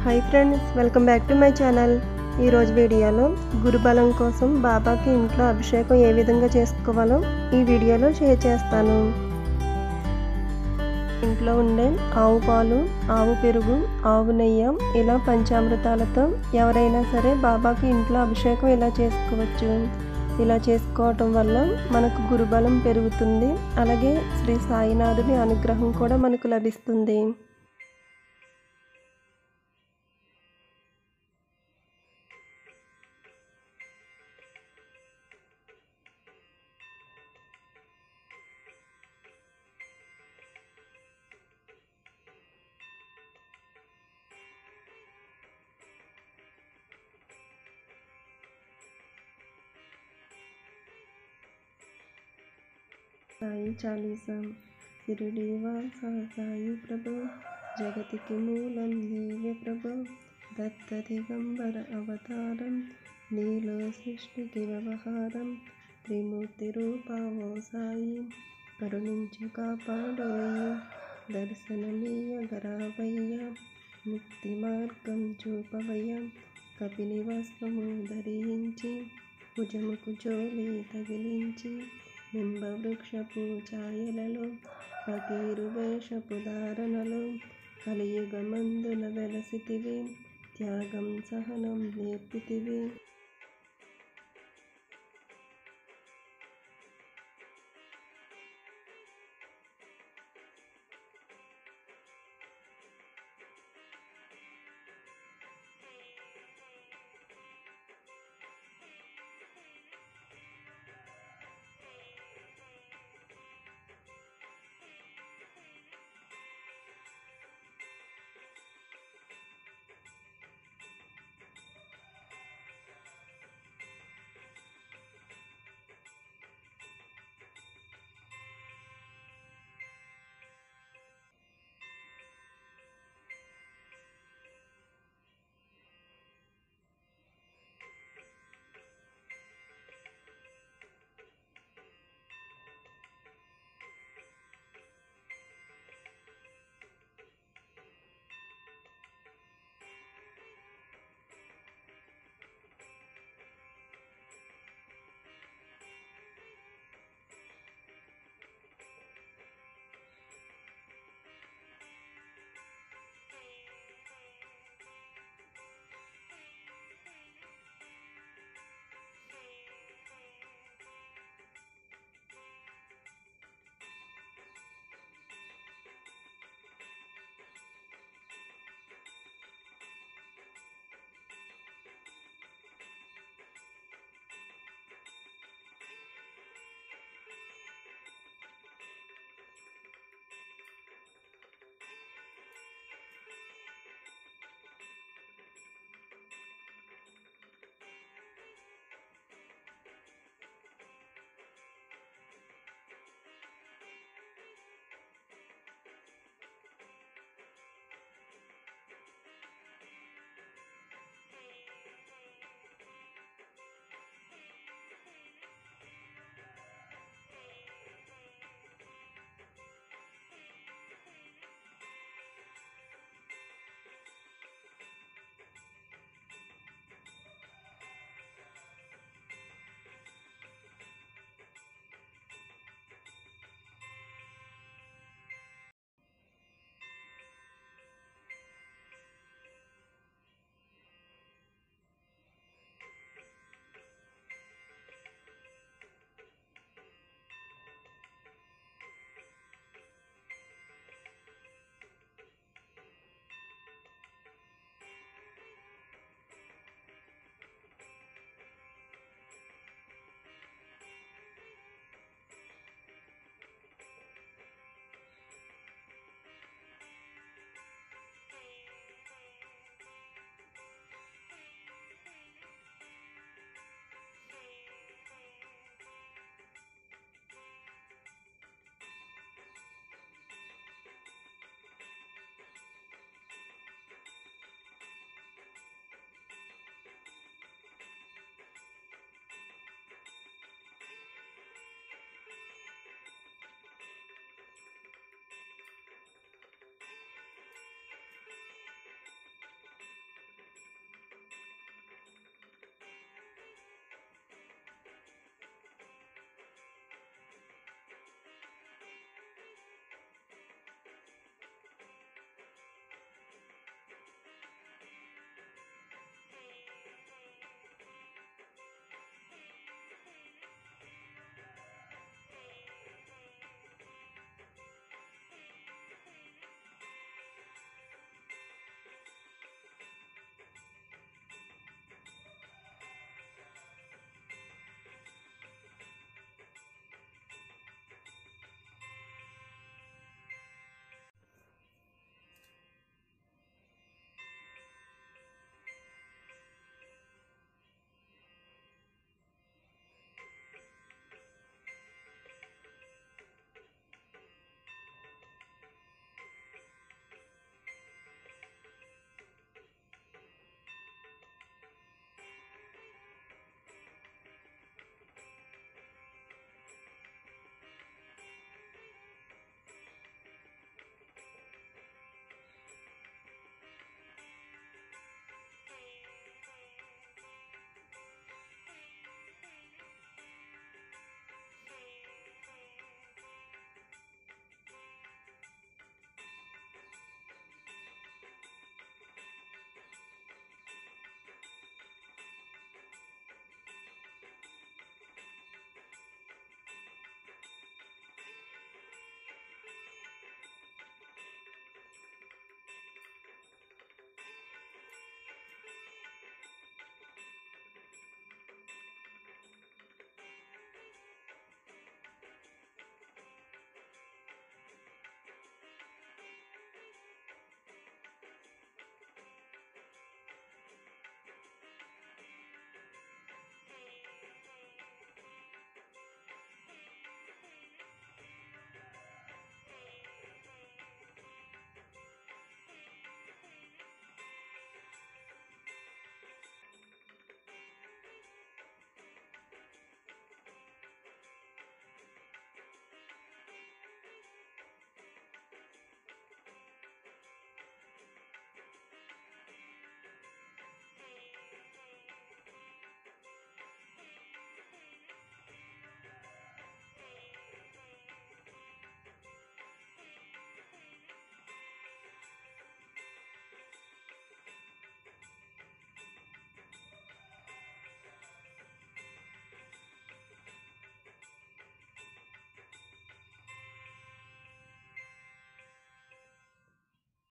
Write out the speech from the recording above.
hi friends welcome back to my channel ఈరోజు వీడియోలో గురుబలం కోసం బాబాకి ఇంట్లో అభిషేకం ఏ విధంగా చేసుకోవాలో ఈ వీడియోలో షేర్ చేస్తాను ఇంట్లో ఉండే ఆవు పాలు ఆవు పెరుగు ఆవు నెయ్యి ఇలా పంచామృతాలతో ఎవరైనా సరే బాబాకి ఇంట్లో అభిషేకం ఇలా చేసుకోవచ్చు ఇలా చేసుకోవటం వల్ల మనకు గురుబలం పెరుగుతుంది అలాగే శ్రీ సాయినాథుడి అనుగ్రహం కూడా మనకు లభిస్తుంది సాయి చాలీసా శిరుడివాస సాయి ప్రభు జగతికి మూలం నీవే ప్రభు దత్త దిగంబర అవతారం నీలో సృష్టికి వ్యవహారం త్రిమూర్తి రూపావో సాయి కరుణించి కాపాడోయి దర్శనమీయ గరావయ్య ముక్తి మార్గం చూపవయ్య కపిని వస్త్రము ధరించి భుజముకు చోలి తగిలించి నింబ వృక్షపు ఛాయలలో ఫకీరు వేషపు ధారణలో కలియుగమందున వెలసితివి త్యాగం సహనం నేర్పితివి